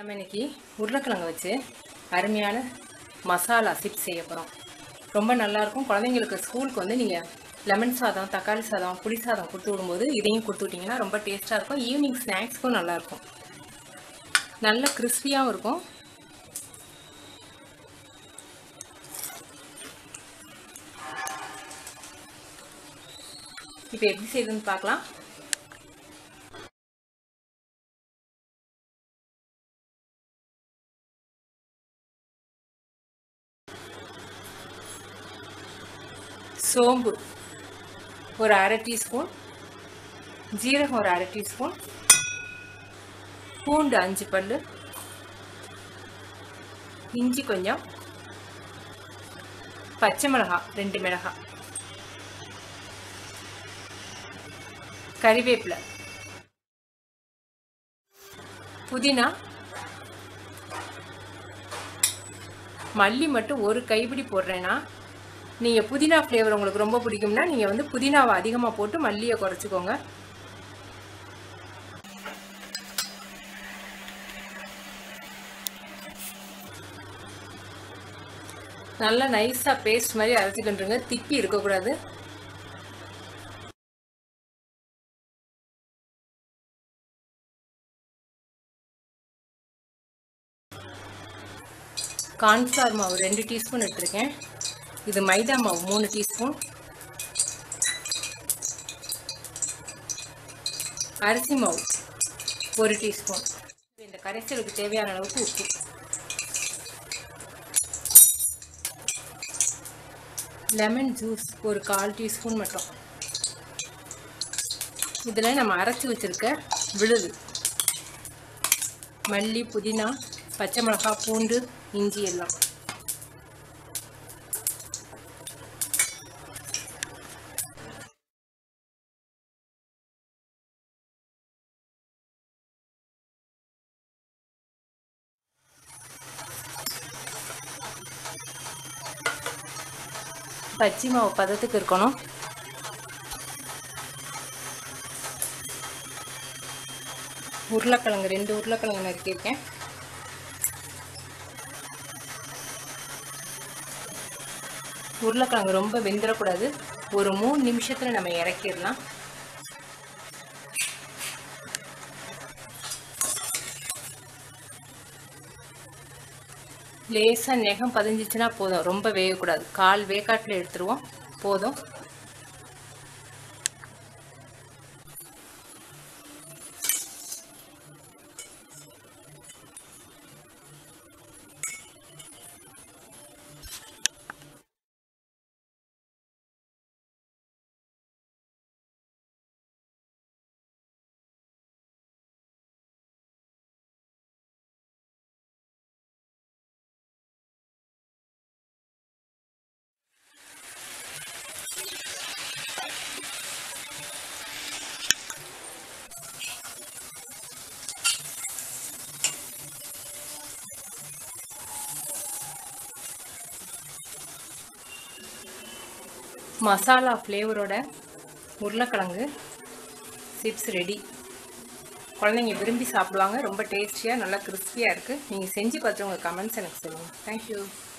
நம்ம இன்னைக்கு உருளைக்கிழங்கு வச்சு அருமையான மசாலா சிப்ஸ் செய்ய போகிறோம் ரொம்ப நல்லாயிருக்கும் குழந்தைங்களுக்கு ஸ்கூலுக்கு வந்து நீங்கள் லெமன் சாதம் தக்காளி சாதம் புளி சாதம் கொடுத்து விடும்போது இதையும் கொடுத்து விட்டிங்கன்னா ரொம்ப டேஸ்ட்டாக இருக்கும் ஈவினிங் ஸ்நாக்ஸ்க்கும் நல்லாயிருக்கும் நல்ல கிறிஸ்பியாகவும் இருக்கும் இப்போ எப்படி செய்யுதுன்னு பார்க்கலாம் சோம்பு ஒரு அரை டீஸ்பூன் ஜீரகம் ஒரு அரை டீஸ்பூன் பூண்டு அஞ்சு பல் இஞ்சி கொஞ்சம் பச்சை மிளகாய் ரெண்டு மிளகாய் கறிவேப்பிலை புதினா மல்லி மட்டும் ஒரு கைப்பிடி போடுறேன்னா நீங்கள் புதினா ஃப்ளேவர் உங்களுக்கு ரொம்ப பிடிக்கும்னா நீங்கள் வந்து புதினாவை அதிகமாக போட்டு மல்லியை குறைச்சிக்கோங்க நல்லா நைஸாக பேஸ்ட் மாதிரி அரைச்சிக்கிட்டுருங்க திப்பி இருக்கக்கூடாது கார்ன்ஃப்ளவர் மாவு ரெண்டு டீஸ்பூன் எடுத்திருக்கேன் இது மைதா மாவு மூணு டீஸ்பூன் அரிசி மாவு ஒரு டீஸ்பூன் இந்த கரைசலுக்கு தேவையான அளவுக்கு உப்பு லெமன் ஜூஸ் ஒரு கால் டீஸ்பூன் மட்டும் இதில் நம்ம அரைச்சி வச்சுருக்க விழுது மல்லி புதினா பச்சை மிளகாய் பூண்டு இஞ்சி எல்லாம் பச்சி மாவு பதத்துக்கு இருக்கணும் உருளைக்கிழங்கு ரெண்டு உருளைக்கிழங்கு நறுக்கியிருக்கேன் உருளைக்கிழங்கு ரொம்ப வெந்துடக்கூடாது ஒரு மூணு நிமிஷத்தில் நம்ம இறக்கிடலாம் லேசாக நெகம் பதிஞ்சிச்சுன்னா போதும் ரொம்ப வேகக்கூடாது கால் வேக்காட்டில் எடுத்துருவோம் போதும் மசாலா ஃப்ளேவரோட உருளைக்கிழங்கு சிப்ஸ் ரெடி குழந்தைங்க விரும்பி சாப்பிடுவாங்க ரொம்ப டேஸ்டியாக நல்லா கிறிஸ்பியாக இருக்குது நீங்கள் செஞ்சு பார்த்து உங்கள் கமெண்ட்ஸ் எனக்கு சொல்லுங்கள் தேங்க்யூ